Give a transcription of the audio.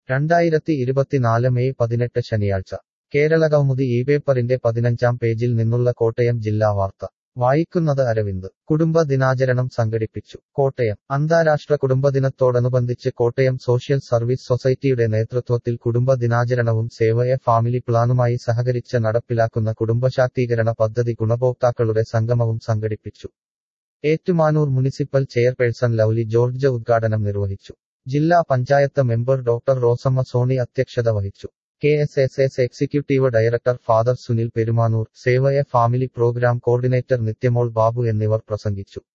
രണ്ടായിരത്തി ഇരുപത്തിനാല് മെയ് പതിനെട്ട് ശനിയാഴ്ച കേരള കൗമുദി ഈ പേപ്പറിന്റെ പതിനഞ്ചാം പേജിൽ നിന്നുള്ള കോട്ടയം ജില്ലാ വാർത്ത വായിക്കുന്നത് അരവിന്ദ് കുടുംബ ദിനാചരണം സംഘടിപ്പിച്ചു കോട്ടയം അന്താരാഷ്ട്ര കുടുംബദിനത്തോടനുബന്ധിച്ച് കോട്ടയം സോഷ്യൽ സർവീസ് സൊസൈറ്റിയുടെ നേതൃത്വത്തിൽ കുടുംബ ദിനാചരണവും സേവയ ഫാമിലി പ്ലാനുമായി സഹകരിച്ച് നടപ്പിലാക്കുന്ന കുടുംബശാക്തീകരണ പദ്ധതി ഗുണഭോക്താക്കളുടെ സംഗമവും സംഘടിപ്പിച്ചു ഏറ്റുമാനൂർ മുനിസിപ്പൽ ചെയർപേഴ്സൺ ലൗലി ജോർജ് ഉദ്ഘാടനം നിർവഹിച്ചു ജില്ലാ പഞ്ചായത്ത് മെമ്പർ ഡോക്ടർ റോസമ്മ സോണി അധ്യക്ഷത വഹിച്ചു K S S S executive director father Sunil Perumanoor സേവയ family programme coordinator Nithyamol Babu എന്നിവർ പ്രസംഗിച്ചു